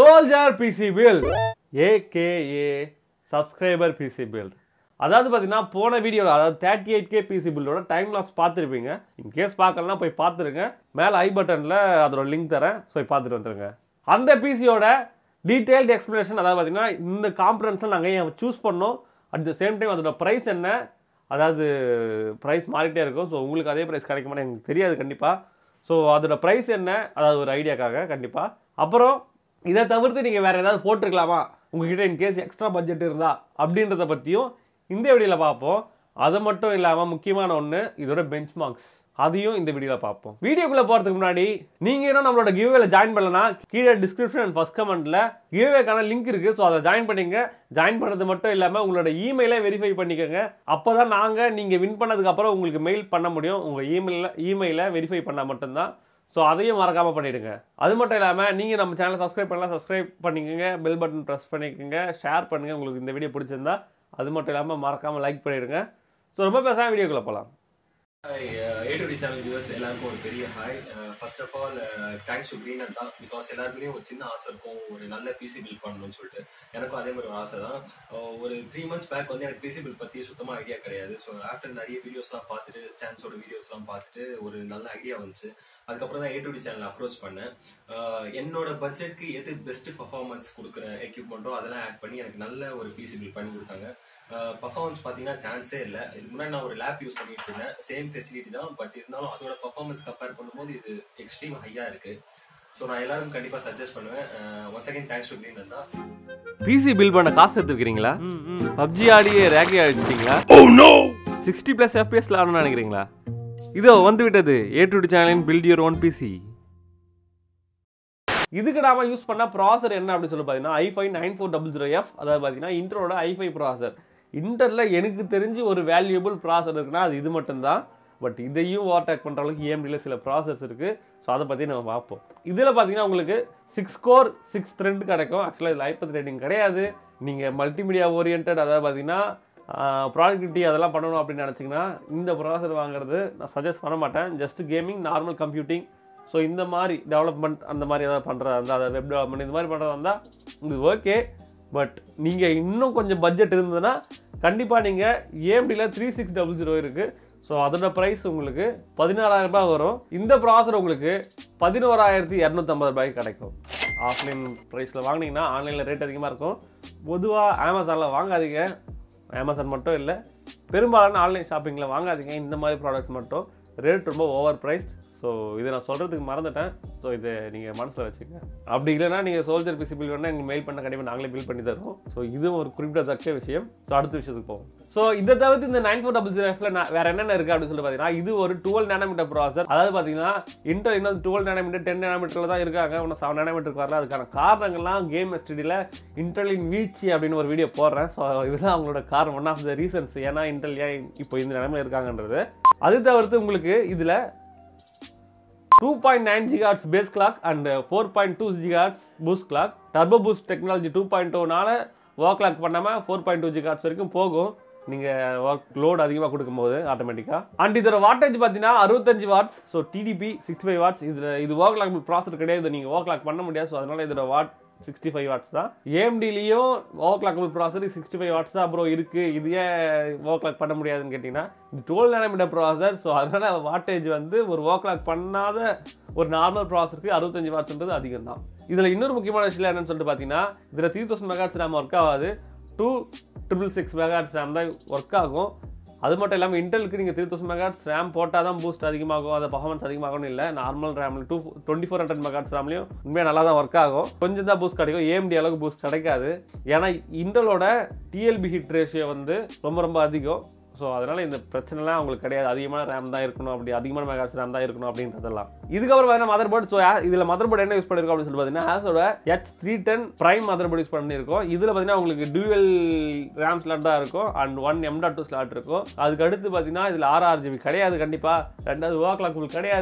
Soldier PC build AKA subscriber PC build அதாவது பார்த்தீங்கன்னா போன வீடியோவில் அதாவது தேர்ட்டி எயிட் கே பிசி பில்லோட டைம் லாஸ் பார்த்துருப்பீங்க இன்கேஸ் பார்க்கலனா போய் பார்த்துருங்க மேலே ஐ பட்டனில் அதோட லிங்க் தரேன் ஸோ போய் பார்த்துட்டு வந்துருங்க அந்த பிசியோட டீட்டெயில்டு எக்ஸ்ப்ளனேஷன் அதாவது பார்த்தீங்கன்னா இந்த காம்பரன்ஸில் நாங்கள் ஏன் சூஸ் பண்ணோம் அட் த சேம் டைம் அதோட ப்ரைஸ் என்ன அதாவது ப்ரைஸ் மாறிட்டே இருக்கும் ஸோ உங்களுக்கு அதே ப்ரைஸ் கிடைக்குமான்னு எனக்கு தெரியாது கண்டிப்பாக ஸோ அதோட ப்ரைஸ் என்ன அதாவது ஒரு ஐடியாக்காக கண்டிப்பாக அப்புறம் இதை தவிர்த்து நீங்கள் வேறு ஏதாவது போட்டிருக்கலாமா உங்ககிட்ட இன்கேஸ் எக்ஸ்ட்ரா பட்ஜெட் இருந்தா அப்படின்றத பற்றியும் இந்த வீடியோவில் பார்ப்போம் அது மட்டும் இல்லாமல் முக்கியமான ஒன்று இதோட பெஞ்ச் மார்க்ஸ் அதையும் இந்த வீடியோவில் பார்ப்போம் வீடியோக்குள்ளே போகிறதுக்கு முன்னாடி நீங்கள் இன்னும் நம்மளோட கிவ்வேல ஜாயின் பண்ணலனா கீழே டிஸ்கிரிப்ஷன் அண்ட் ஃபஸ்ட் கமெண்ட்டில் கிவ்வேக்கான லிங்க் இருக்குது ஸோ அதை ஜாயின் பண்ணிங்க ஜாயின் பண்ணுறது மட்டும் இல்லாமல் உங்களோட இமெயிலை வெரிஃபை பண்ணிக்கோங்க அப்போ தான் நாங்கள் நீங்கள் வின் பண்ணதுக்கப்புறம் உங்களுக்கு மெயில் பண்ண முடியும் உங்கள் இமெயிலில் இமெயிலை வெரிஃபை பண்ணால் மட்டும்தான் ஸோ அதையும் மறக்காமல் பண்ணிவிடுங்க அது மட்டும் இல்லாமல் நீங்கள் நம்ம சேனலை சப்ஸ்கிரைப் பண்ணலாம் சப்ஸ்கிரைப் பண்ணிக்கோங்க பெல் பட்டன் ப்ரெஸ் பண்ணிக்கோங்க ஷேர் பண்ணுங்கள் உங்களுக்கு இந்த வீடியோ பிடிச்சிருந்தா அது மட்டும் இல்லாமல் மறக்காமல் லைக் பண்ணிவிடுங்க ஸோ ரொம்ப பேசாமல் வீடியோக்குள்ளே போகலாம் hi A to D channel viewers எல்லாருக்கும் ஒரு பெரிய hi first of all thanks to green and தான் பிகாஸ் எல்லாருக்குமே ஒரு சின்ன ஆசை இருக்கும் ஒரு நல்ல பிசி பில் பண்ணணும்னு சொல்லிட்டு எனக்கும் அதே மாதிரி ஒரு ஆசை தான் Uh, ஒரு த்ரீ மந்த்ஸ் பேக் வந்து எனக்கு பிசி பில் பற்றி சுத்தமாக ஐடியா கிடையாது ஸோ ஆஃப்டர் நிறைய வீடியோஸ்லாம் பார்த்துட்டு சான்ஸோட வீடியோஸ்லாம் பார்த்துட்டு ஒரு நல்ல ஐடியா வந்துச்சு அதுக்கப்புறம் தான் A to D channel approach பண்ணேன் Uh, என்னோட பட்ஜெட்க்கு எது பெஸ்ட் பர்ஃபார்மன்ஸ் கொடுக்குற எக்யூப்மெண்ட்டோ அதெல்லாம் ஆட் பண்ணி எனக்கு நல்ல ஒரு பிசி பில் பண்ணி கொடுத்தாங்க பர்ஃபார்மன்ஸ் பார்த்தீங்கன்னா சான்ஸே இல்லை இதுக்கு முன்னாடி நான் ஒரு லேப் யூஸ் பண்ணிட்டு இருந்தேன் சேம் ஃபெசிலிட்டி தான் பட் இருந்தாலும் அதோட பர்ஃபார்மன்ஸ் கம்பேர் பண்ணும்போது இது எக்ஸ்ட்ரீம் ஹையா இருக்கு ஸோ நான் எல்லாரும் கண்டிப்பாக சஜஸ்ட் பண்ணுவேன் once again thanks to green தான் பிசி பில் பண்ண காசு எடுத்துக்கிறீங்களா பப்ஜி ஆடியே ரேக்கி அடிச்சிட்டீங்களா சிக்ஸ்டி ப்ளஸ் எஃபிஎஸ்ல ஆடணும்னு நினைக்கிறீங்களா இதோ வந்து விட்டது ஏ டு சேனலின் பில்ட் யுவர் ஓன் பிசி இதுக்கு நாம யூஸ் பண்ண ப்ராசர் என்ன அப்படின்னு சொல்லி பார்த்தீங்கன்னா I five nine four double zero F அதாவது பார்த்தீங்கன்னா இன்டரோட ஐ ஃபைவ் ப்ராசர் இன்டரில் எனக்கு தெரிஞ்சு ஒரு வேல்யூபிள் ப்ராசர் இருக்குன்னா அது இது மட்டும்தான் பட் இதையும் ஓவர்டேக் பண்ணுற அளவுக்கு ஏஎம்டியில் சில ப்ராசஸ் இருக்குது ஸோ அதை பற்றி நம்ம பார்ப்போம் இதில் பார்த்தீங்கன்னா உங்களுக்கு சிக்ஸ் கோர் சிக்ஸ் த்ரெட் கிடைக்கும் ஆக்சுவலாக இதில் ஐப்பத் ரேட்டிங் கிடையாது நீங்கள் மல்டிமீடியா ஓரியன்ட் அதாவது பார்த்தீங்கன்னா ப்ராடக்டிவிட்டி அதெல்லாம் பண்ணணும் அப்படின்னு நினச்சிங்கன்னா இந்த ப்ராசர் வாங்குறது நான் சஜஸ்ட் பண்ண மாட்டேன் just gaming normal computing so இந்த மாதிரி டெவலப்மெண்ட் அந்த மாதிரி ஏதாவது பண்ணுறதா இருந்தால் அதை வெப் டெவலப்மெண்ட் இந்த மாதிரி பண்ணுறதா இருந்தால் இது ஓகே பட் நீங்கள் இன்னும் கொஞ்சம் பட்ஜெட் இருந்ததுன்னா கண்டிப்பாக நீங்கள் ஏஎம்டியில் த்ரீ சிக்ஸ் டபுள் ஜீரோ இருக்குது ஸோ அதோட ப்ரைஸ் உங்களுக்கு பதினாறாயிரம் ரூபாய் வரும் இந்த ப்ராசர் உங்களுக்கு பதினோராயிரத்தி இரநூத்தம்பது ரூபாய்க்கு கிடைக்கும் ஆஃப்லைன் ப்ரைஸில் வாங்கினீங்கன்னா ஆன்லைனில் ரேட் அதிகமாக இருக்கும் பொதுவாக அமேசானில் வாங்காதீங்க அமேசான் மட்டும் இல்லை பெரும்பாலான ஆன்லைன் ஷாப்பிங்கில் வாங்காதீங்க இந்த மாதிரி ப்ராடக்ட்ஸ் மட்டும் ரேட் ரொம்ப ஓவர் ப்ரைஸ் ஸோ இதை நான் சொல்கிறதுக்கு மறந்துட்டேன் ஸோ இதை நீங்கள் மனசில் வச்சுக்கங்க அப்படி இல்லைன்னா நீங்கள் சோல்ஜர் பிசி பில் வேணால் எங்களுக்கு மெயில் பண்ண கண்டிப்பாக நாங்களே பில் பண்ணி தருவோம் ஸோ இதுவும் ஒரு குறிப்பிடத்தக்க விஷயம் ஸோ அடுத்த விஷயத்துக்கு போவோம் ஸோ இதை தவிர்த்து இந்த நைன் ஃபோர் டபுள் ஜீரோ எஃப்ல வேற என்னென்ன இருக்குது அப்படின்னு சொல்லி பார்த்தீங்கன்னா இது ஒரு டுவெல் நேனோமீட்டர் ப்ராசர் அதாவது பார்த்தீங்கன்னா இன்டர் இன்னும் டுவெல் நேனோமீட்டர் டென் நேனோமீட்டரில் தான் இருக்காங்க இன்னும் செவன் நேனோமீட்டருக்கு வரல அதுக்கான காரணங்கள்லாம் கேம் எஸ்டிடியில் இன்டர்லின் வீழ்ச்சி அப்படின்னு ஒரு வீடியோ போடுறேன் ஸோ இதுதான் அவங்களோட காரணம் ஒன் ஆஃப் த ரீசன்ஸ் ஏன்னா இன்டெல் ஏன் இப்போ இந்த நிலைமையில் இருக்காங்கன்றது அது தவிர்த்து உங்களுக்கு இதில் two point nine gigahertz base clock and four point two gigahertz boost clock turbo boost technology two point டூனால ஒர்க் கிளாக் பண்ணாமல் ஃபோர் பாயிண்ட் டூ ஜிகாட்ஸ் வரைக்கும் போகும் நீங்கள் ஒர்க் லோட் அதிகமாக கொடுக்கும்போது ஆட்டோமேட்டிக்காக அண்ட் இதோட வாட்டேஜ் பார்த்தீங்கன்னா அறுபத்தஞ்சு watts so TDP sixty five watts இதில் இது ஒர்க் லாக் ப்ராசர் கிடையாது நீங்கள் ஒர்க் லாக் பண்ண முடியாது ஸோ அதனால இதோட வாட் சிக்ஸ்டி ஃபைவ் வாட்ஸ் தான் ஏஎம்டிலையும் overclockable processor sixty five watts தான் ப்ரோ இருக்குது இது ஏன் ஓவர் கிளாக் பண்ண முடியாதுன்னு கேட்டிங்கன்னா இது டுவெல் நேனோமீட்டர் ப்ராசர் ஸோ அதனால் வாட்டேஜ் வந்து ஒரு ஓவர் கிளாக் பண்ணாத ஒரு நார்மல் ப்ராசருக்கு அறுபத்தஞ்சு வாட்ஸ்ன்றது அதிகம் தான் இதில் இன்னொரு முக்கியமான விஷயம் என்னன்னு சொல்லிட்டு பார்த்தீங்கன்னா இதில் three thousand megahertz RAM work ஆகாது two triple six megahertz RAM தான் ஒர்க் ஆகும் அது மட்டும் இல்லாமல் இன்டெலுக்கு நீங்கள் த்ரீ தௌசண்ட் மெகாட்ஸ் ரேம் போட்டால் தான் பூஸ்ட் அதிகமாகும் அது பர்ஃபார்மன்ஸ் அதிகமாகும்னு இல்லை நார்மல் ரேமில் two twenty four hundred megahertz ரேம்லையும் உண்மையாக நல்லா தான் ஒர்க் ஆகும் கொஞ்சம் தான் பூஸ்ட் கிடைக்கும் ஏஎம்டி அளவுக்கு பூஸ்ட் கிடைக்காது ஏன்னா இன்டலோட டிஎல்பி ஹிட் ரேஷியோ வந்து ரொம்ப ரொம்ப அதிகம் ஸோ அதனால் இந்த பிரச்சனைலாம் அவங்களுக்கு கிடையாது அதிகமான ரேம் தான் இருக்கணும் அப்படி அதிகமான மெகாஸ் ரேம் தான் இருக்கணும் அப்படின்றதெல்லாம் இதுக்கப்புறம் பார்த்தீங்கன்னா மதர் போர்டு ஸோ இதில் மதர் போர்டு என்ன யூஸ் பண்ணிருக்கோம் அப்படின்னு சொல்லி பார்த்தீங்கன்னா ஆஸோட H three ten prime motherboard use பண்ணியிருக்கோம் இதில் பார்த்தீங்கன்னா உங்களுக்கு டூவல் ரேம் ஸ்லாட் தான் இருக்கும் and one M dot two slot இருக்கும் அதுக்கு அடுத்து பார்த்தீங்கன்னா இதில் ஆறு ஆறு ஜிபி கிடையாது கண்டிப்பாக ரெண்டாவது ஓ கிளாக் கிடையாது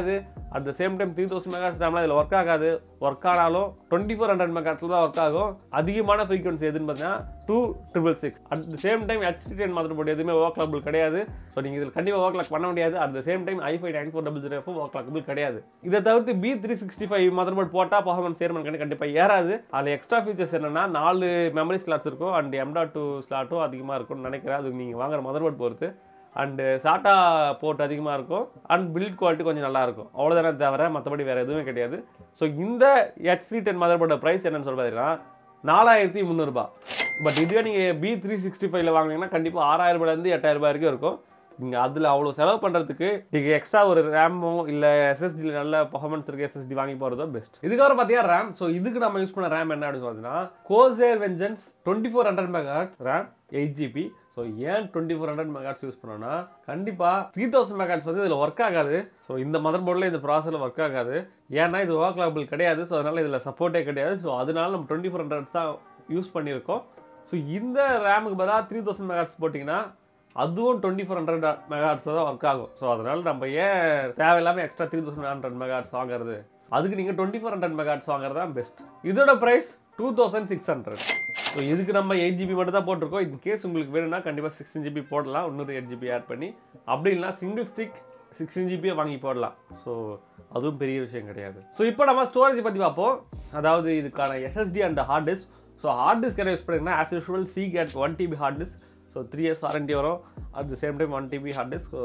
at the same time three thousand megahertz ரேம்லாம் இதில் ஒர்க் ஆகாது ஒர்க் ஆனாலும் டுவெண்ட்டி ஃபோர் ஹண்ட்ரட் மெகாட்ஸில் தான் ஒர்க் ஆகும் அதிகமான ஃப்ரீக்வன்சி எதுன்னு பார்த்தீங்கன்னா two triple six at the same time HD ten motherboard எதுவுமே ஒர்க்லபிள் கிடையாது ஸோ நீங்கள் இதில் கண்டிப்பாக ஒர்க் லாக் பண்ண முடியாது at the same time I five nine four double zero overclockable கிடையாது இதை தவிர்த்து B three sixty five motherboard போட்டால் பர்ஃபார்மன்ஸ் சேர்மன் கண்டி கண்டிப்பாக ஏறாது அதில் எக்ஸ்ட்ரா ஃபீச்சர்ஸ் என்னன்னா நாலு மெமரி ஸ்லாட்ஸ் இருக்கும் அண்ட் எம்டா டூ ஸ்லாட்டும் அதிகமாக இருக்கும்னு நினைக்கிறேன் அதுக்கு நீங்கள் வாங்குற மதர் போர்டு பொறுத்து அண்டு சாட்டா போர்ட் அதிகமாக இருக்கும் அண்ட் பில்ட் குவாலிட்டி கொஞ்சம் நல்லா இருக்கும் அவ்வளோதானே தவிர மற்றபடி வேறு எதுவுமே கிடையாது ஸோ இந்த ஹெச் த்ரீ டென் மதர் போர்டோட ப்ரைஸ் என்னன்னு சொல்லி பார்த்தீங்கன்னா நாலாயிரத்தி முந்நூறுபா பட் இதுவே நீங்கள் பி த்ரீ சிக்ஸ்டி ஃபைவ்ல வாங்கினீங்கன்னா கண்டிப்பாக ஆறாயிரம் ரூபாயிலேருந்து எட்டாயிரம் ரூபாய் வரைக்கும் இருக்கும் நீங்கள் அதில் அவ்வளோ செலவு பண்ணுறதுக்கு நீங்கள் எக்ஸ்ட்ரா ஒரு ரேமோ இல்லை எஸ்எஸ்டி நல்ல பர்ஃபார்மன்ஸ் இருக்க எஸ்எஸ்டி வாங்கி போகிறதோ பெஸ்ட் இதுக்கப்புறம் பார்த்தீங்கன்னா ரேம் ஸோ இதுக்கு நம்ம யூஸ் பண்ண ரேம் என்ன அப்படின்னு பார்த்தீங்கன்னா Corsair Vengeance twenty four hundred megahertz RAM eight GB so ஏன் twenty four hundred megahertz use பண்ணோம்னா கண்டிப்பாக த்ரீ தௌசண்ட் மெகாட்ஸ் வந்து இதில் ஒர்க் ஆகாது ஸோ இந்த மதர் போர்டில் இந்த ப்ராசரில் ஒர்க் ஆகாது ஏன்னா இது ஒர்க் லாபிள் கிடையாது ஸோ அதனால் இதில் சப்போர்ட்டே கிடையாது ஸோ அதனால நம்ம டுவெண்ட்டி ஃபோர் ஹண்ட்ரட் தான் யூஸ் பண்ணியிருக்கோம் ஸோ இந்த ரேமுக்கு பதிலாக த்ரீ தௌசண்ட் மெகாட்ஸ் போட்டிங்கன்னா அதுவும் டுவெண்ட்டி ஃபோர் ஹண்ட்ரட் மெகாட்ஸ் தான் ஒர்க் ஆகும் ஸோ அதனால் நம்ம ஏன் தேவையில்லாமல் extra three thousand hundred megahertz வாங்குறது அதுக்கு நீங்கள் டுவெண்ட்டி ஃபோர் ஹண்ட்ரட் மெகாட்ஸ் வாங்குறது தான் பெஸ்ட் இதோட price two thousand six hundred so இதுக்கு நம்ம எயிட் ஜிபி மட்டும் தான் போட்டிருக்கோம் இன் கேஸ் உங்களுக்கு வேணும்னா கண்டிப்பாக சிக்ஸ்டீன் ஜிபி போடலாம் இன்னொரு எயிட் ஜிபி ஆட் பண்ணி அப்படி இல்லைனா சிங்கிள் ஸ்டிக் சிக்ஸ்டீன் ஜிபியை வாங்கி போடலாம் ஸோ அதுவும் பெரிய விஷயம் கிடையாது ஸோ இப்போ நம்ம ஸ்டோரேஜ் பற்றி பார்ப்போம் அதாவது இதுக்கான SSD and hard disk so hard disk என்ன யூஸ் பண்ணிங்கன்னா as usual Seagate one TB hard disk so three years warranty வரும் at the same time one TB hard disk so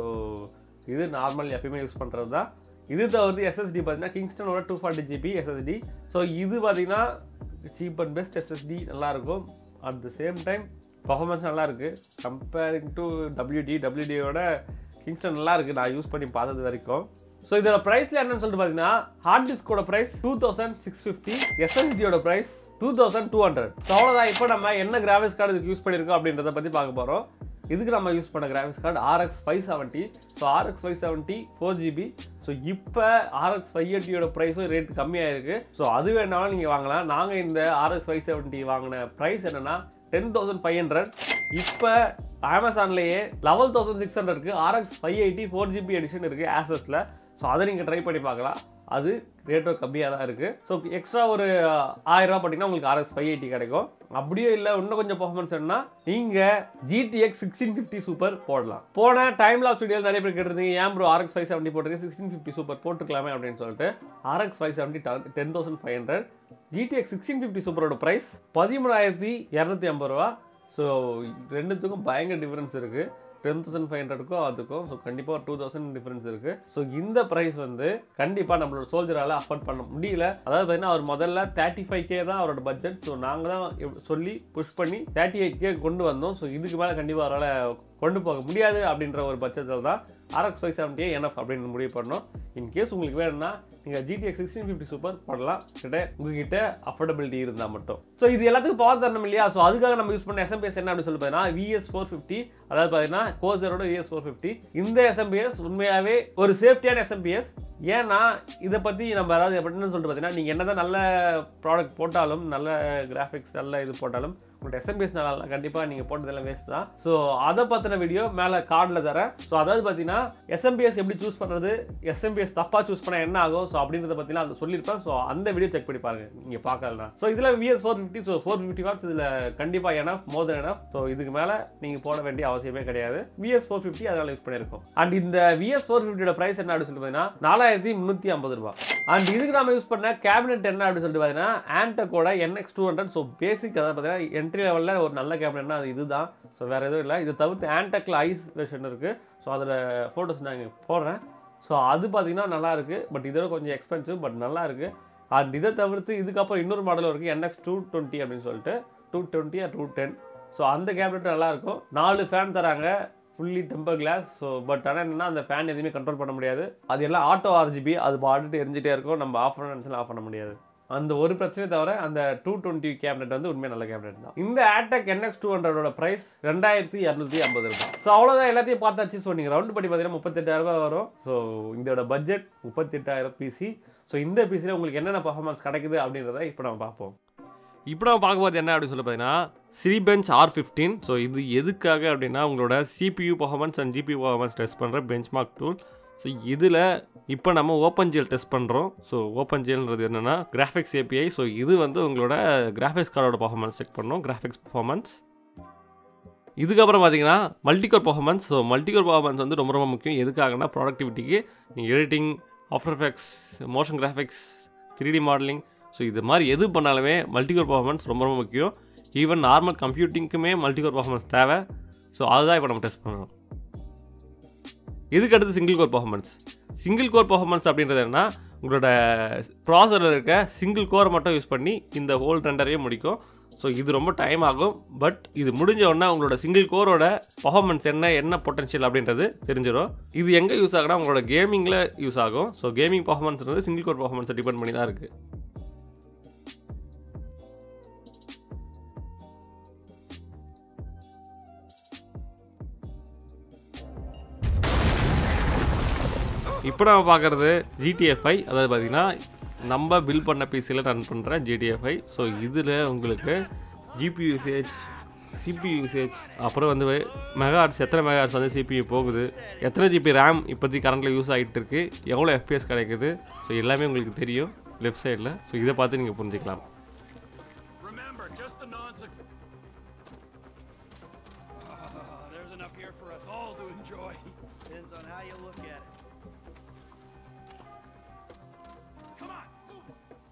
இது நார்மல் எப்பயுமே use பண்ணுறது தான் இது தவிர்த்து SSD பார்த்தீங்கன்னா கிங்ஸ்டனோட two forty GB SSD so இது பார்த்தீங்கன்னா சீப் அண்ட் பெஸ்ட் எஸ்எஸ்டி நல்லாயிருக்கும் at the same time performance நல்லா இருக்கு கம்பேரிங் டு டபிள்யூடி டபிள்யூடியோட கிங்ஸ்டன் நல்லா இருக்கு நான் யூஸ் பண்ணி பார்த்தது வரைக்கும் ஸோ இதோட ப்ரைஸ்ல என்னன்னு சொல்லிட்டு பார்த்தீங்கன்னா ஹார்ட் டிஸ்கோட price two thousand six fifty எஸ்எஸ்டியோட price two thousand two hundred so அவ்வளோதான் இப்போ நம்ம என்ன கிராஃபிக்ஸ் கார்டு இதுக்கு யூஸ் பண்ணியிருக்கோம் அப்படின்றத பற்றி பார்க்க போகிறோம் இதுக்கு நம்ம யூஸ் பண்ண graphics card RX five seventy so RX five seventy four GB so இப்போ ஆர்எக்ஸ் ஃபைவ் எயிட்டியோட ப்ரைஸும் ரேட் கம்மியாக இருக்குது ஸோ அது வேணாலும் நீங்கள் வாங்கலாம் நாங்கள் இந்த ஆர்எக்ஸ் ஃபைவ் செவன்ட்டி வாங்கின ப்ரைஸ் என்னன்னா டென் தௌசண்ட் ஃபைவ் ஹண்ட்ரட் இப்போ அமேசான்லேயே லெவல் தௌசண்ட் சிக்ஸ் ஹண்ட்ரட்க்கு RX five eighty four GB edition இருக்குது ஆசஸில் ஸோ அதை நீங்கள் ட்ரை பண்ணி பார்க்கலாம் அது ரேட்டும் கம்மியாக தான் இருக்குது ஸோ எக்ஸ்ட்ரா ஒரு ஆயிரம் ரூபா போட்டிங்கன்னா உங்களுக்கு ஆர்எக்ஸ் ஃபைவ் எயிட்டி கிடைக்கும் அப்படியே இல்லை இன்னும் கொஞ்சம் பர்ஃபார்மன்ஸ் வேணும்னா நீங்கள் ஜிடிஎக்ஸ் சிக்ஸ்டீன் ஃபிஃப்டி சூப்பர் போடலாம் போன டைம் லாப் வீடியோ நிறைய பேர் கேட்டிருந்தீங்க ஏன் ப்ரோ ஆர்எக்ஸ் ஃபைவ் செவன்ட்டி போட்டிருக்கீங்க சிக்ஸ்டீன் ஃபிஃப்டி சூப்பர் போட்டுக்கலாமே அப்படின்னு சொல்லிட்டு RX five seventy ten thousand five hundred GTX sixteen fifty சூப்பரோட ப்ரைஸ் பதிமூணாயிரத்தி இரநூத்தி ஐம்பது ரூபா ஸோ ரெண்டுத்துக்கும் பயங்கர டிஃப்ரென்ஸ் இருக்குது டென் தௌசண்ட் ஃபைவ் ஹண்ட்ரடுக்கும் அதுக்கும் ஸோ கண்டிப்பாக டூ தௌசண்ட் டிஃப்ரென்ஸ் இருக்குது ஸோ இந்த ப்ரைஸ் வந்து கண்டிப்பாக நம்மளோட சோல்ஜரால் அஃபோர்ட் பண்ண முடியல அதாவது பார்த்தீங்கன்னா அவர் முதல்ல தேர்ட்டி ஃபைவ் கே தான் அவரோட பட்ஜெட் ஸோ நாங்கள் தான் எப்~ சொல்லி புஷ் பண்ணி தேர்ட்டி எயிட் கே கொண்டு வந்தோம் ஸோ இதுக்கு மேலே கண்டிப்பாக அவரால் கொண்டு போக முடியாது அப்படின்ற ஒரு பட்சத்தில் தான் ஆர்எக்ஸ் ஃபைவ் செவன்ட்டியே என்எஃப் அப்படின்னு முடிவு பண்ணோம் இன்கேஸ் உங்களுக்கு வேணும்னா நீங்கள் ஜிடிஎக்ஸ் சிக்ஸ்டீன் ஃபிஃப்டி சூப்பர் பண்ணலாம் கிட்ட உங்ககிட்ட அஃபோர்டபிலிட்டி இருந்தால் மட்டும் ஸோ இது எல்லாத்துக்கும் பவர் தரணும் இல்லையா ஸோ அதுக்காக நம்ம யூஸ் பண்ண எஸ்எம்பிஎஸ் என்ன அப்படின்னு சொல்லி பார்த்தீங்கன்னா விஎஸ் ஃபோர் ஃபிஃப்டி அதாவது பார்த்தீங்கன்னா கோசரோட விஎஸ் ஃபோர் ஃபிஃப்டி இந்த எஸ்எம்பிஎஸ் உண்மையாகவே ஒரு சேஃப்டியான எஸ்எம்பிஎஸ் ஏன்னா இதை பற்றி நம்ம அதாவது எப்படின்னு சொல்லிட்டு பார்த்தீங்கன்னா நீங்கள் என்னதான் நல்ல ப்ராடக்ட் போட்டாலும் நல்ல கிராஃபிக்ஸ் நல்ல இது போட்டாலும் உங்களோட எஸ்எம்பிஎஸ் நல்லா கண்டிப்பாக நீங்கள் போட்டதெல்லாம் வேஸ்ட் தான் ஸோ அதை பற்றின வீடியோ மேலே கார்டில் தரேன் ஸோ அதாவது பார்த்தீங்கன்னா எஸ்எம்பிஎஸ் எப்படி சூஸ் பண்ணுறது எஸ்எம்பிஎஸ் தப்பாக சூஸ் பண்ணால் என்ன ஆகும் ஸோ அப்படின்றத பற்றிலாம் அதை சொல்லியிருப்பேன் ஸோ அந்த வீடியோ செக் பண்ணி பாருங்க நீங்கள் பார்க்கலாம் ஸோ இதில் VS four fifty so four fifty watts இதில் கண்டிப்பாக enough more than enough so இதுக்கு மேலே நீங்கள் போட வேண்டிய அவசியமே கிடையாது விஎஸ் ஃபோர் ஃபிஃப்டி அதனால் யூஸ் பண்ணியிருக்கோம் அண்ட் இந்த விஎஸ் ஃபோர் ஃபிஃப்டியோட ப்ரைஸ் என்ன அப்படின்னு சொல்லி பார்த்தீங்கன்னா நாலாயிரத்தி முந்நூற்றி ஐம்பது ரூபா அண்ட் இதுக்கு நம்ம யூஸ் பண்ண கேபினெட் என்ன அப்படின்னு சொல்லிட்டு பார்த்தீங்கன்னா ஆன்டெக்கோட NX two hundred so basic அதாவது பார்த்தீங்கன்னா என்ட்ரி லெவலில் ஒரு நல்ல கேபினெட்னா அது இதுதான் ஸோ வேறு எதுவும் இல்லை இது தவிர்த்து ஆன்டெக்கில் ஐஸ் வெர்ஷன் இருக்குது ஸோ அதில் ஃபோட்டோஸ் நான் இங்கே போடுறேன் ஸோ அது பார்த்தீங்கன்னா நல்லா இருக்கு பட் இதோட கொஞ்சம் எக்ஸ்பென்சிவ் பட் நல்லா இருக்கு அண்ட் இதை தவிர்த்து இதுக்கப்புறம் இன்னொரு மாடல் இருக்குது என்எக்ஸ் டூ டுவெண்ட்டி அப்படின்னு சொல்லிட்டு two twenty two ten so அந்த கேபினெட் நல்லா இருக்கும் நாலு ஃபேன் தராங்க fully temper glass so but ஆனால் என்னன்னா அந்த ஃபேன் எதுவுமே கண்ட்ரோல் பண்ண முடியாது அது எல்லாம் ஆட்டோ ஆர்ஜிபி அது பாட்டுட்டு எரிஞ்சிட்டே இருக்கும் நம்ம ஆஃப் பண்ண ஆஃப் பண்ண முடியாது அந்த ஒரு பிரச்சனை தவிர அந்த டூ டுவெண்ட்டி கேபினெட் வந்து உண்மையாக நல்ல கேபினெட் தான் இந்த ஆட்டக் என்எக்ஸ் டூ ஹண்ட்ரடோட ப்ரைஸ் ரெண்டாயிரத்தி இரநூத்தி ஐம்பது ரூபாய் ஸோ அவ்வளோதான் எல்லாத்தையும் பார்த்தாச்சு ஸோ நீங்கள் ரவுண்ட் படி பார்த்தீங்கன்னா முப்பத்தெட்டாயிரம் ரூபாய் வரும் ஸோ இதோட பட்ஜெட் முப்பத்தெட்டாயிரம் பிசி ஸோ இந்த பிசியில் உங்களுக்கு என்னென்ன பர்ஃபார்மன்ஸ் கிடைக்குது அப்படின்றத இப்போ நம்ம பார்ப்போம் இப்போ நம்ம பார்க்கும்போது என்ன அப்படின்னு சொல்லி பார்த்தீங்கன்னா சிரிபெஞ்ச் ஆர் ஃபிஃப்டீன் ஸோ இது எதுக்காக அப்படின்னா உங்களோட CPU performance and GPU performance test பண்ணுற பெஞ்ச் மார்க் டூல் ஸோ இதில் இப்போ நம்ம ஓப்பன் ஜிஎல் டெஸ்ட் பண்ணுறோம் ஸோ ஓப்பன் ஜிஎல்ன்றது என்னென்னா கிராஃபிக்ஸ் ஏபிஐ ஸோ இது வந்து உங்களோட கிராஃபிக்ஸ் கார்டோட பர்ஃபார்மன்ஸ் செக் பண்ணோம் கிராஃபிக்ஸ் பர்ஃபார்மன்ஸ் இதுக்கப்புறம் பார்த்தீங்கன்னா multicore performance so multicore performance வந்து ரொம்ப ரொம்ப முக்கியம் எதுக்காகனா ப்ராடக்டிவிட்டிக்கு நீங்கள் editing after effects motion graphics three D modelling so இது மாதிரி எது பண்ணாலுமே மல்டிகோர் பர்ஃபார்மன்ஸ் ரொம்ப ரொம்ப முக்கியம் ஈவன் நார்மல் கம்ப்யூட்டிங்க்குமே மல்டிகோர் பர்ஃபார்மன்ஸ் தேவை ஸோ அதுதான் இப்போ நம்ம டெஸ்ட் பண்ணுறோம் இதுக்கு அடுத்து single core performance single core performance அப்படின்றது என்னன்னா உங்களோட ப்ராசரில் இருக்க சிங்கிள் கோரை மட்டும் யூஸ் பண்ணி இந்த ஹோல் ரெண்டரையும் முடிக்கும் ஸோ இது ரொம்ப டைம் ஆகும் பட் இது முடிஞ்ச உடனே உங்களோட சிங்கிள் கோரோட பர்ஃபார்மன்ஸ் என்ன என்ன பொட்டன்ஷியல் அப்படின்றது தெரிஞ்சிடும் இது எங்கே யூஸ் ஆகுனா உங்களோட கேமிங்கில் யூஸ் ஆகும் ஸோ கேமிங் பர்ஃபார்மன்ஸ்ன்றது சிங்கிள் கோர் பர்ஃபார்மன்ஸை டிபெண்ட் பண்ணி தான் இருக்குது இப்போ நம்ம பார்க்குறது ஜிடிஎஃப்ஐ அதாவது பார்த்தீங்கன்னா நம்ம பில் பண்ண பிசியில் ரன் பண்ணுற ஜிடிஎஃப்ஐ ஸோ இதில் உங்களுக்கு ஜிபி யூசேஜ் சிபி யூசேஜ் அப்புறம் வந்து மெகாஹார்ட்ஸ் எத்தனை மெகாஹார்ட்ஸ் வந்து சிபியு போகுது எத்தனை ஜிபி ரேம் இப்போதைக்கு கரண்ட்டில் யூஸ் ஆகிட்டு இருக்கு எவ்வளோ எஃபிஎஸ் கிடைக்குது ஸோ எல்லாமே உங்களுக்கு தெரியும் லெஃப்ட் சைடில் ஸோ இதை பார்த்து நீங்கள் புரிஞ்சுக்கலாம் Remember, just the non There's enough here for us all to enjoy. Depends on how you look at it. Come on, move.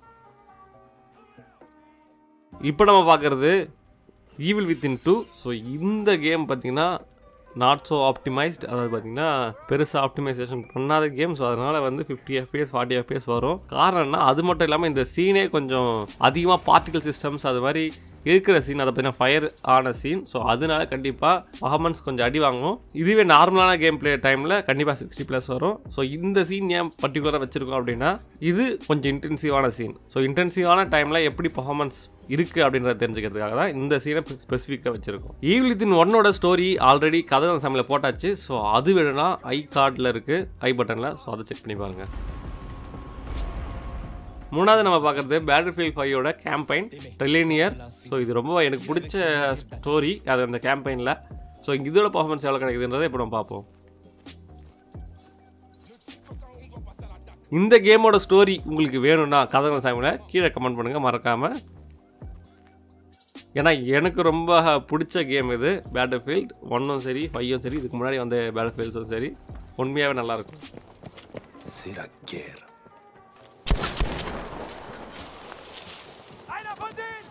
இப்போ நம்ம பார்க்குறது ஈவில் வித்தின் டூ ஸோ இந்த கேம் பார்த்தீங்கன்னா நாட் ஸோ ஆப்டிமைஸ்ட் அதாவது பார்த்தீங்கன்னா பெருசாக ஆப்டிமைசேஷன் பண்ணாத game so அதனால் வந்து ஃபிஃப்டி எஃப்பிஎஸ் ஃபார்ட்டி எஃப்பிஎஸ் வரும் காரணம்னா அது மட்டும் இல்லாமல் இந்த சீனே கொஞ்சம் அதிகமாக பார்ட்டிகல் சிஸ்டம்ஸ் அது மாதிரி இருக்கிற சீன் அதை பார்த்தீங்கன்னா ஃபயர் ஆன சீன் ஸோ அதனால கண்டிப்பாக பர்ஃபார்மன்ஸ் கொஞ்சம் அடி வாங்கும் இதுவே நார்மலான கேம் பிளே டைமில் கண்டிப்பாக சிக்ஸ்டி ப்ளஸ் வரும் ஸோ இந்த சீன் ஏன் பர்டிகுலராக வச்சுருக்கோம் அப்படின்னா இது கொஞ்சம் இன்டென்சிவான சீன் ஸோ இன்டென்சிவான டைமில் எப்படி பர்ஃபார்மன்ஸ் இருக்குது அப்படின்றத தெரிஞ்சுக்கிறதுக்காக தான் இந்த சீனை ஸ்பெசிஃபிக்காக வச்சுருக்கோம் ஈவ்லித்தின் ஒன்னோட ஸ்டோரி ஆல்ரெடி கதை சமையல போட்டாச்சு ஸோ அது வேணும்னா ஐ கார்டில் இருக்குது ஐ பட்டனில் ஸோ அதை செக் பண்ணி பாருங்க மூணாவது நம்ம பார்க்குறது பேட்டர் ஃபீல்ட் ஃபைவோட கேம்பைன் ட்ரில்லினியர் ஸோ இது ரொம்ப எனக்கு பிடிச்ச ஸ்டோரி அது அந்த கேம்பைனில் ஸோ இதோட பர்ஃபார்மன்ஸ் எவ்வளோ கிடைக்குதுன்றதை இப்போ நம்ம பார்ப்போம் இந்த கேமோட ஸ்டோரி உங்களுக்கு வேணும்னா கதை சாமியில் கீழே கமெண்ட் பண்ணுங்கள் மறக்காமல் ஏன்னா எனக்கு ரொம்ப பிடிச்ச கேம் இது பேட்டர் ஃபீல்ட் ஒன்றும் சரி ஃபைவும் சரி இதுக்கு முன்னாடி வந்த பேட்டர் ஃபீல்ட்ஸும் சரி உண்மையாகவே நல்லாயிருக்கும் C'est la guerre. Einer von denen!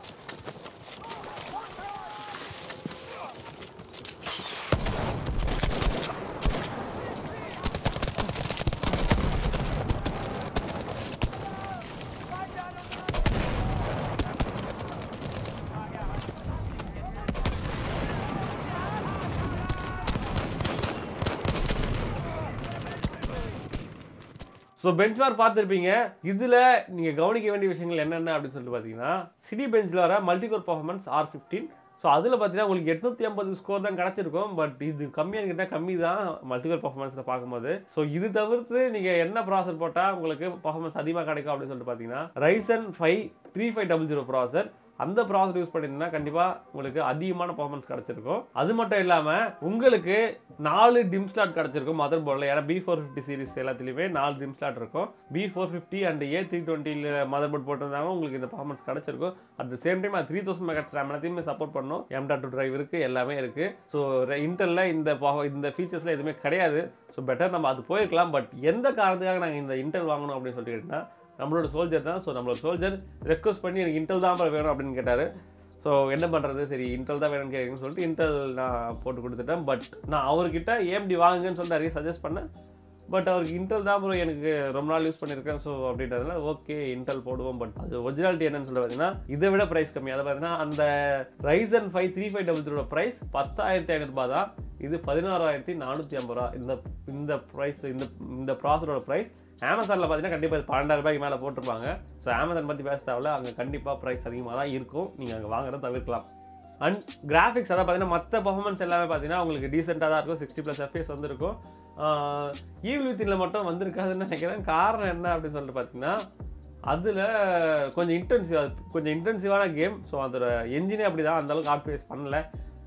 So benchmark பார்த்துருப்பீங்க இதில் நீங்கள் கவனிக்க வேண்டிய விஷயங்கள் என்னென்ன அப்படின்னு சொல்லிட்டு பார்த்தீங்கன்னா சிடி பெஞ்சில் வர multicore performance R fifteen so அதில் பார்த்தீங்கன்னா உங்களுக்கு எட்நூற்றி ஐம்பது ஸ்கோர் தான் கிடச்சிருக்கும் பட் இது கம்மியாக கிட்ட கம்மி தான் மல்டிகோர் பர்ஃபார்மன்ஸில் பார்க்கும்போது ஸோ இது தவிர்த்து நீங்கள் என்ன ப்ராசர் போட்டால் உங்களுக்கு பர்ஃபார்மன்ஸ் அதிகமாக கிடைக்கும் அப்படின்னு சொல்லிட்டு பார்த்தீங்கன்னா Ryzen five three five double zero processor அந்த ப்ராசர் யூஸ் பண்ணியிருந்தா கண்டிப்பாக உங்களுக்கு அதிகமான பர்ஃபார்மன்ஸ் கிடச்சிருக்கும் அது மட்டும் இல்லாமல் உங்களுக்கு நாலு டிம் ஸ்லாட் கிடச்சிருக்கும் மதர் போர்டில் ஏன்னா பி ஃபோர் ஃபிஃப்டி சீரிஸ் எல்லாத்துலேயுமே நாலு டிம் ஸ்லாட் இருக்கும் B four fifty and A three டுவெண்ட்டியில் மதர் போர்ட் போட்டிருந்தாங்க உங்களுக்கு இந்த பர்ஃபார்மன்ஸ் கிடச்சிருக்கும் அட் த சேம் டைம் அது த்ரீ தௌசண்ட் மெகட்ஸ் ரேம் எல்லாத்தையுமே சப்போர்ட் பண்ணும் எம் டாட் டூ டிரைவ் இருக்குது எல்லாமே இருக்குது ஸோ இன்டெல்ல இந்த power- இந்த ஃபீச்சர்ஸ்லாம் எதுவுமே கிடையாது ஸோ பெட்டர் நம்ம அது போயிருக்கலாம் பட் எந்த காரணத்துக்காக நாங்கள் இந்த இன்டெல் வாங்கணும் அப்படின்னு சொல்லிட்டு கேட்டிங்கன்னா நம்மளோட சோல்ஜர் தான் ஸோ நம்மளோட சோல்ஜர் ரெக்வஸ்ட் பண்ணி எனக்கு இன்டெல் தான் வேணும் அப்படின்னு கேட்டார் ஸோ என்ன பண்ணுறது சரி இன்டெல் தான் வேணும்னு கேட்குறேன்னு சொல்லிட்டு இன்டெல் நான் போட்டு கொடுத்துட்டேன் பட் நான் அவர்கிட்ட ஏஎம்டி வாங்குங்கன்னு சொல்லிட்டு நிறைய சஜஸ்ட் பண்ணேன் பட் அவருக்கு இன்டெல் தான் ப்ரோ எனக்கு ரொம்ப நாள் யூஸ் பண்ணியிருக்கேன் ஸோ அப்படின்றதுனால ஓகே இன்டெல் போடுவோம் பட் அது ஒரிஜினாலிட்டி என்னன்னு சொல்லிட்டு பார்த்தீங்கன்னா இதை விட ப்ரைஸ் கம்மி அதை பார்த்தீங்கன்னா அந்த Ryzen five three five double த்ரீயோட ப்ரைஸ் பத்தாயிரத்தி ஐநூறுபா தான் இது பதினாறாயிரத்தி நானூற்றி ஐம்பது ரூபா இந்த இந்த ப்ரைஸ் இந்த இந்த ப்ராசரோட ப்ரைஸ் அமேசானில் பார்த்தீங்கன்னா கண்டிப்பாக இது பன்னெண்டாயிரம் ரூபாய்க்கு மேலே போட்டிருப்பாங்க ஸோ அமேசான் பற்றி பேச தேவையில்ல அங்கே கண்டிப்பாக ப்ரைஸ் அதிகமாக தான் இருக்கும் நீங்கள் அங்கே வாங்குறத தவிர்க்கலாம் அண்ட் கிராஃபிக்ஸ் அதாவது பார்த்தீங்கன்னா மற்ற பர்ஃபார்மன்ஸ் எல்லாமே பார்த்தீங்கன்னா உங்களுக்கு டீசெண்டாக தான் இருக்கும் சிக்ஸ்டி ப்ளஸ் எஃப்எஸ் வந்திருக்கும் ஈவில் வித்தினில் மட்டும் வந்திருக்காதுன்னு நினைக்கிறேன் காரணம் என்ன அப்படின்னு சொல்லிட்டு பார்த்தீங்கன்னா அதில் கொஞ்சம் இன்டென்சிவ் கொஞ்சம் இன்டென்சிவான கேம் ஸோ அதோட என்ஜினே அப்படி தான் அந்தளவுக்கு ஆப்டிமைஸ் பண்ணல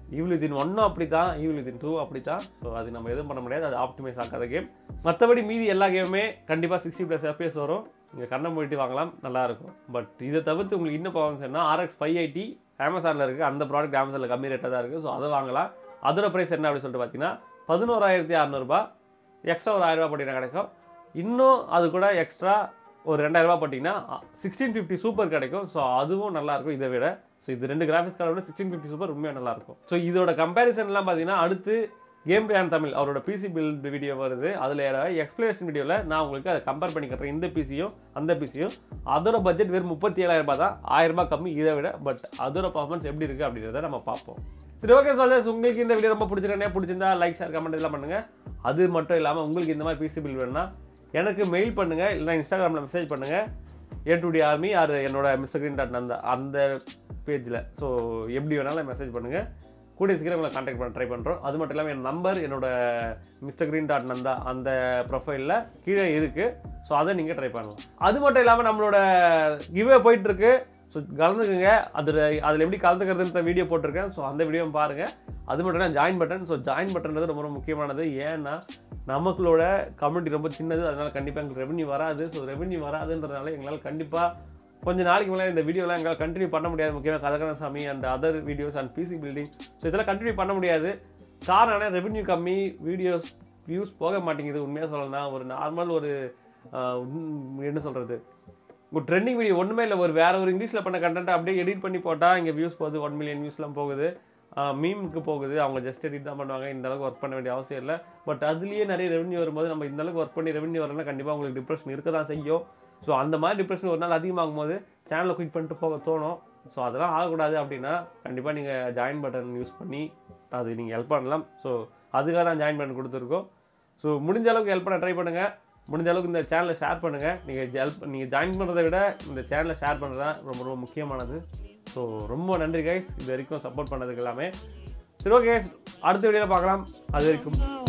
ஈவில் வித்தின் ஒன்றும் அப்படி தான் ஈவில் வித்தின் டூ அப்படி தான் ஸோ அது நம்ம எதுவும் பண்ண முடியாது அது ஆப்டிமைஸ் ஆக்காத கேம் மற்றபடி மீதி எல்லா கேமுமே கண்டிப்பாக சிக்ஸ்டி ப்ளஸ் எஃபிஎஸ் வரும் நீங்கள் கண்ணை மூடிட்டு வாங்கலாம் நல்லாயிருக்கும் பட் இதை தவிர்த்து உங்களுக்கு இன்னும் பர்ஃபார்மன்ஸ் ஆர்எக்ஸ் ஃபைவ் எயிட்டி அமேசானில் இருக்குது அந்த ப்ராடக்ட் அமேசானில் கம்மி ரேட்டாக தான் இருக்குது ஸோ அதை வாங்கலாம் அதோட ப்ரைஸ் என்ன அப்படின்னு சொல்லிட்டு பார்த்தீங்கன்னா பதினோராயிரத்தி அறநூறுபா எக்ஸ்ட்ரா ஒரு ஆயிரரூபா போட்டிங்கன்னா கிடைக்கும் இன்னும் அது கூட எக்ஸ்ட்ரா ஒரு ரெண்டாயிரரூபா போட்டிங்கன்னா சிக்ஸ்டீன் ஃபிஃப்டி சூப்பர் கிடைக்கும் ஸோ அதுவும் நல்லாயிருக்கும் இதை விட ஸோ இது ரெண்டு கிராஃபிக்ஸ் கார்டை விட சிக்ஸ்டீன் ஃபிஃப்டி சூப்பர் உண்மையாக நல்லாயிருக்கும் ஸோ இதோட கம்பேரிசன்லாம் பார்த்தீங்கன்னா அடுத்து கேம் பிளான் தமிழ் அவரோட பிசி பில்ட் வீடியோ வருது அதில் எக்ஸ்பிளேஷன் வீடியோவில் நான் உங்களுக்கு அதை கம்பேர் பண்ணி கட்டுறேன் இந்த பிசியும் அந்த பிசியும் அதோட பட்ஜெட் வெறும் முப்பத்தி ஏழாயிரம் ரூபாய் தான் ஆயிரம் ரூபாய் கம்மி இதை விட பட் அதோட பர்ஃபார்மன்ஸ் எப்படி இருக்குது அப்படின்றத நம்ம பார்ப்போம் சரி ஓகே சொல்லுங்க உங்களுக்கு இந்த வீடியோ ரொம்ப பிடிச்சிருக்கேன் பிடிச்சிருந்தா லைக் ஷேர் கமெண்ட் இதெல்லாம் பண்ணுங்க அது மட்டும் இல்லாமல் உங்களுக்கு இந்த மாதிரி பிசி பில் வேணும்னா எனக்கு மெயில் பண்ணுங்க இல்லைனா இன்ஸ்டாகிராமில் மெசேஜ் பண்ணுங்க A to D army or என்னோட மிஸ்டர் கிரீன் டாட் அந்த அந்த பேஜில் ஸோ எப்படி வேணாலும் மெசேஜ் பண்ணுங்க கூடிய சீக்கிரம் உங்களை கான்டாக்ட் பண்ண ட்ரை பண்ணுறோம் அது மட்டும் இல்லாமல் என் நம்பர் என்னோட மிஸ்டர் கிரீன் டாட் நந்தா அந்த ப்ரொஃபைலில் கீழே இருக்குது ஸோ அதை நீங்கள் ட்ரை பண்ணலாம் அது மட்டும் இல்லாமல் நம்மளோட கிவே போயிட்டுருக்கு ஸோ கலந்துக்குங்க அதில் அதில் எப்படி கலந்துக்கிறதுன்ற வீடியோ போட்டிருக்கேன் ஸோ அந்த வீடியோ பாருங்கள் அது மட்டும் இல்லை ஜாயின் பட்டன் ஸோ ஜாயின் பட்டன்றது ரொம்ப ரொம்ப முக்கியமானது ஏன்னா நமக்களோட கம்யூனிட்டி ரொம்ப சின்னது அதனால கண்டிப்பாக எங்களுக்கு ரெவன்யூ வராது ஸோ ரெவன்யூ வராதுன்றதுனால எங்களால் கண்டிப்பாக கொஞ்ச நாளைக்கு மேலே இந்த வீடியோலாம் எங்களால் கண்டினியூ பண்ண முடியாது முக்கியமாக கதகன சாமி and other videos and PC building so இதெல்லாம் கண்டினியூ பண்ண முடியாது காரணம் என்ன ரெவன்யூ கம்மி வீடியோஸ் வியூஸ் போக மாட்டேங்குது உண்மையாக சொல்லணும்னா ஒரு நார்மல் ஒரு ஆஹ், உம், என்ன சொல்கிறது ஒரு ட்ரெண்டிங் வீடியோ ஒன்றுமே இல்லை ஒரு வேற ஒரு இங்கிலீஷில் பண்ண கண்டென்ட் அப்படியே எடிட் பண்ணி போட்டால் இங்கே வியூஸ் போகுது ஒன் மில்லியன் வியூஸ்லாம் போகுது மீமுக்கு போகுது அவங்க ஜஸ்ட் எடிட் தான் பண்ணுவாங்க இந்த அளவுக்கு ஒர்க் பண்ண வேண்டிய அவசியம் இல்லை பட் அதுலேயே நிறைய ரெவன்யூ வரும்போது நம்ம இந்த அளவுக்கு ஒர்க் பண்ணி ரெவன்யூ வரலாம் கண்டிப்பாக உங்களுக்கு டிப்ரெஷன் இருக்க தான் செய்யும் ஸோ அந்த மாதிரி டிப்ரெஷன் ஒரு நாள் அதிகமாகும் போது சேனலை குயிட் பண்ணிட்டு போக தோணும் ஸோ அதெல்லாம் ஆகக்கூடாது அப்படின்னா கண்டிப்பாக நீங்கள் ஜாயின் பட்டன் யூஸ் பண்ணி அது நீங்கள் ஹெல்ப் பண்ணலாம் ஸோ அதுக்காக தான் ஜாயின் பட்டன் கொடுத்துருக்கோம் ஸோ முடிஞ்ச அளவுக்கு ஹெல்ப் பண்ண ட்ரை பண்ணுங்கள் முடிஞ்ச அளவுக்கு இந்த சேனலை ஷேர் பண்ணுங்கள் நீங்கள் ஹெல்ப் நீங்கள் ஜாயின் பண்ணுறதை விட இந்த சேனலை ஷேர் பண்ணுறது தான் ரொம்ப ரொம்ப முக்கியமானது ஸோ ரொம்ப நன்றி கைஸ் இது வரைக்கும் சப்போர்ட் பண்ணதுக்கு எல்லாமே சரி ஓகே அடுத்த வீடியோவில் பார்க்கலாம் அது வரைக்கும்